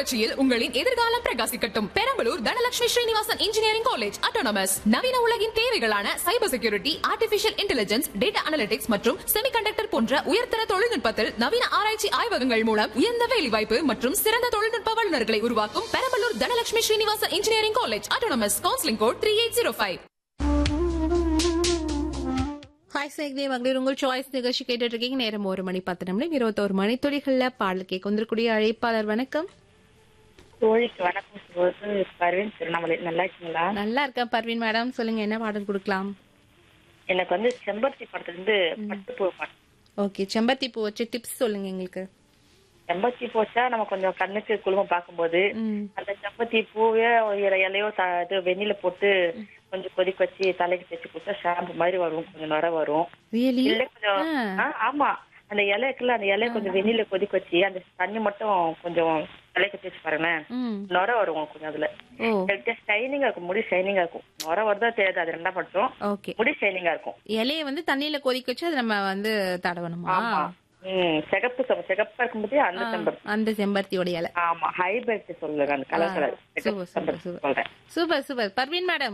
புரட்சியில் உங்களின் எதிர்காலம் பிரகாசிக்கட்டும் Perambalur Dhanalakshmi Srinivasan engineering college autonomous நவீன உலகின் தேவைகளான cyber security artificial intelligence data analytics மற்றும் செமிகண்டக்டர் போன்ற உயர்தர தொழில்நுட்பத்தில் நவீன ஆராய்ச்சி ஆய்வகங்கள் மூலம் உயர்ந்த வேலைவாய்ப்பு மற்றும் சிறந்த தொழில்நுட்ப வல்லுநர்களை உருவாக்கும் Perambalur Dhanalakshmi Srinivasan engineering college autonomous counselling code three eight zero five hi Chak De மகளிர் உங்கள் சாய்ஸ் நிகழ்ச்சி கேட்டுட்டு இருக்கீங்க நேரம் ஒரு மணி பத்து நிமிடம் இருபத்தோரு மணித்துளிகள்ல பாடல் கேட்க வந்திருக்கூடிய அழைப்பாளர் வணக்கம் தோழிக்கு வணக்கம் சொல்வது பர்வீன் திருவண்ணாமலை நல்லா இருக்கீங்களா நல்லா இருக்கேன் பர்வீன் மேடம் சொல்லுங்க என்ன பாடல் கொடுக்கலாம் எனக்கு வந்து செம்பருத்தி படத்துல இருந்து பட்டுப்பூ பாட்டு ஓகே செம்பருத்தி பூ வச்சு டிப்ஸ் சொல்லுங்க எங்களுக்கு செம்பருத்தி பூச்சா நம்ம கொஞ்சம் கண்ணுக்கு குழும பார்க்கும்போது ம் அந்த செம்பருத்தி பூவே ஒரு இலையோ த- இது வெந்நில போட்டு கொஞ்சம் கொதிக்க வச்சு தலைக்கு தேய்ச்சி கொடுத்தா ஷாம்பு மாதிரி வரும் கொஞ்சம் நுர வரும் ரியலி இல்ல கொஞ்சம் ஆ, ஆமா அந்த இலை இருக்குல்ல அந்த இலைய கொஞ்சம் வெந்நில கொதிக்க வச்சு அந்த தண்ணி மட்டும் கொஞ்சம் தலைக்கு தேய்ச்சி பாருங்களேன் ம் நுர வரும் கொஞ்சம் அதுல ஓ ஷைனிங்கா இருக்கும் முடி ஷைனிங்கா இருக்கும் நுர வருதா தெரியாது அது ரெண்டா மட்டும் ஓகே முடி ஷைனிங்கா இருக்கும் இலைய வந்து தண்ணியில கொதிக்க வச்சு அதை நம்ம வந்து தடவணுமா ஆமா ம் சிகப்பு செம் சிகப்பா இருக்கும்போது அந்த செம்பருத்தி அந்த செம்பருத்தியோட இலை ஆமா ஹைபிரிட் சொல்லுங்க அந்த colour colour super super super சொல்றேன் சூப்பர் சூப்பர் பர்வீன் மேடம்